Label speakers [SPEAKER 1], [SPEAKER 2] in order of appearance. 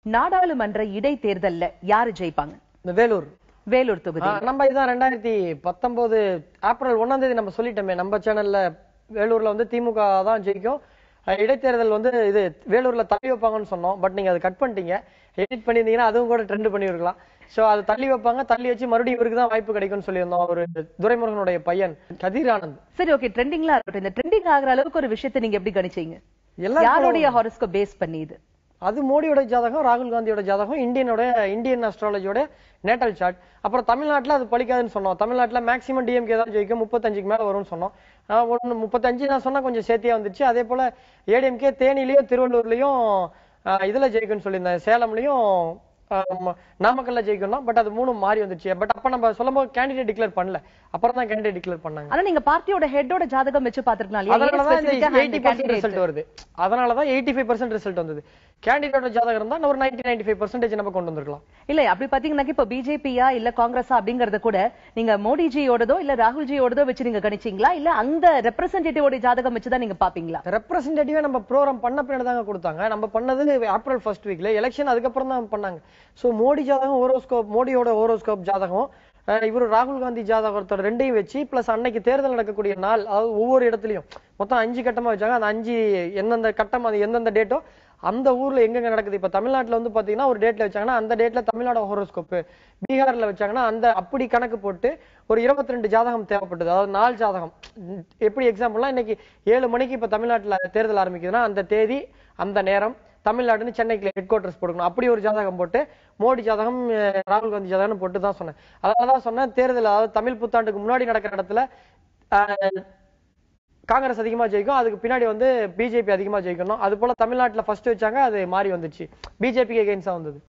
[SPEAKER 1] நாடாளுமன்ற இடைத்தேர்தல்ல யாரு ஜெயிப்பாங்க
[SPEAKER 2] இந்த வேலூர்
[SPEAKER 1] வேலூர் தொகுதி
[SPEAKER 2] ஆ, நம்ம இதான் ரெண்டாயிரத்தி பத்தொன்பது ஏப்ரல் ஒண்ணாம் தேதி நம்ம சொல்லிட்டோமே நம்ம சேனல்ல வேலூர்ல வந்து திமுக தான் ஜெயிக்கும் அஹ், இடைத்தேர்தல் வந்து இது வேலூர்ல தள்ளி வைப்பாங்கன்னு சொன்னோம் பட் நீங்க அதை கட் பண்ணிட்டீங்க எடிட் பண்ணியிருந்தீங்கன்னா அதுவும் கூட ட்ரெண்ட் பண்ணியிருக்கலாம் சோ அது தள்ளி வைப்பாங்க தள்ளி வச்சு மறுபடியும் இவருக்கு தான் வாய்ப்பு கிடைக்கும்னு சொல்லியிருந்தோம் ஒரு துரைமுருகனுடைய பையன் கதிர் ஆனந்த்
[SPEAKER 1] சரி ஓகே ட்ரெண்டிங்லாம் இருக்கட்டும் இந்த ட்ரெண்டிங் ஆகுற அளவுக்கு ஒரு விஷயத்தை நீங்க எப்படி கணிச்சீங்க
[SPEAKER 2] எல்லாருக்கும்
[SPEAKER 1] யாருடைய ஹாரோஸ்கோப் பேஸ் பண்ணி இது
[SPEAKER 2] அது மோடியோட ஜாதகம் ராகுல் காந்தியோட ஜாதகம் இந்தியனோட இந்தியன் அஸ்ட்ராலஜியோட நேட்டல் சார்ட் அப்புறம் தமிழ்நாட்டுல அது பலிக்காதுன்னு சொன்னோம் தமிழ்நாட்டுல மேக்ஸிமம் டிஎம்கே தான் ஜெயிக்கும் முப்பத்தஞ்சுக்கு மேல வரும்னு சொன்னோம் ஆஹ் ஒண்ணு முப்பத்தஞ்சு நான் சொன்னா கொஞ்சம் சேர்த்தியா வந்துருச்சு அதே போல ஏடிஎம்கே தேனிலையும் திருவள்ளூர்லயும் ஆஹ் இதுல ஜெயிக்கும்னு சொல்லியிருந்தேன் சேலம்லயும் ஆஹ் நாமக்கல்ல ஜெயிக்கணும் பட் அது மூணும் மாறி வந்துச்சு பட் அப்ப நம்ம சொல்லும்போது கேண்டிடேட் டிக்ளேர் பண்ணல அப்புறம் தான் கேண்டிடேட் டிக்ளேர் பண்ணாங்க
[SPEAKER 1] ஆனா நீங்க பார்ட்டியோட ஹெட்டோட ஜாதகம் வச்சு பாத்துருக்கலாம்
[SPEAKER 2] அதனாலதான் இந்த
[SPEAKER 1] இல்லையா
[SPEAKER 2] எயிட்டி பர்சன்ட் ரிசல்ட் வருது அதனாலதான் எயிட்டி ஃபைவ் பர்சன்ட் ரிசல்ட் வந்தது கேண்டிடேட்டோட ஜாதகம் இருந்தா ஒரு நைன்டி நைன்டி ஃபைவ் பர்சன்டேஜ் நம்ம கொண்டு வந்திருக்கலாம்
[SPEAKER 1] இல்ல அப்படி பாத்தீங்கன்னா இப்ப பிஜேபியா இல்ல காங்கிரஸா அப்படிங்கறத கூட நீங்க மோடிஜியோடதோ இல்ல ராகுல்ஜியோடதோ வச்சு நீங்க கணிச்சீங்களா இல்ல அந்த ரெப்ரசன்டேட்டிவோட ஜாதகம் வச்சுதான் நீங்க பாப்பீங்களா
[SPEAKER 2] ரெப்ரசன்டேட்டிவா நம்ம ப்ரோக்ராம் பண்ண பின்னாடி தாங்க கொடுத்தாங்க நம்ம பண்ணது ஏப்ரல் ஃபர்ஸ்ட் வீக்ல எலெக்ஷன் அதுக்கப்புறம் தான் பண்ணாங்க சோ மோடி ஜாதகம் ஓரோஸ்கோப் மோடியோட ஓரோஸ்கோப் ஜாதகம் அஹ் இவரு ராகுல் காந்தி ஜாதகத்தோட ரெண்டையும் வச்சு பிளஸ் அன்னைக்கு தேர்தல் நடக்கக்கூடிய நாள் அதாவது ஒவ்வொரு இடத்துலயும் மொத்தம் அஞ்சு கட்டமா வச்சாங்க அந்த அஞ்சு எந்தெந்த கட்டம் அது எந்தெந்த டேட்டோ அந்த ஊர்ல எங்கெங்க நடக்குது இப்ப தமிழ்நாட்டுல வந்து பாத்தீங்கன்னா ஒரு டேட்ல வச்சாங்கன்னா அந்த டேட்ல தமிழ்நாடு ஹோரோஸ்கோப் பீகார்ல வச்சாங்கன்னா அந்த அப்படி கணக்கு போட்டு ஒரு 22 ரெண்டு ஜாதகம் தேவைப்பட்டது அதாவது நாலு ஜாதகம் உம் எப்படி எக்ஸாம்பிள்னா இன்னைக்கு ஏழு மணிக்கு இப்ப தமிழ்நாட்டுல தேர்தல் ஆரம்பிக்குதுன்னா அந்த தேதி அந்த நேரம் தமிழ்நாடுன்னு சென்னைக்கு ஹெட் குவார்டர்ஸ் போட்டுக்கணும் அப்படி ஒரு ஜாதகம் போட்டு மோடி ஜாதகம் அஹ் ராகுல் காந்தி ஜாதகம் போட்டு தான் சொன்னேன் அதனால தான் சொன்னேன் தேர்தல் அதாவது தமிழ் புத்தாண்டுக்கு முன்னாடி நடக்கிற இடத்துல அஹ், காங்கிரஸ் அதிகமா ஜெயிக்கும் அதுக்கு பின்னாடி வந்து பிஜேபி அதிகமா ஜெயிக்கணும் அது போல தமிழ்நாட்டுல ஃபர்ஸ்ட் வச்சாங்க அது மாறி வந்துச்சு பிஜேபிக்கு எகெயின்ஸ்டா வந்தது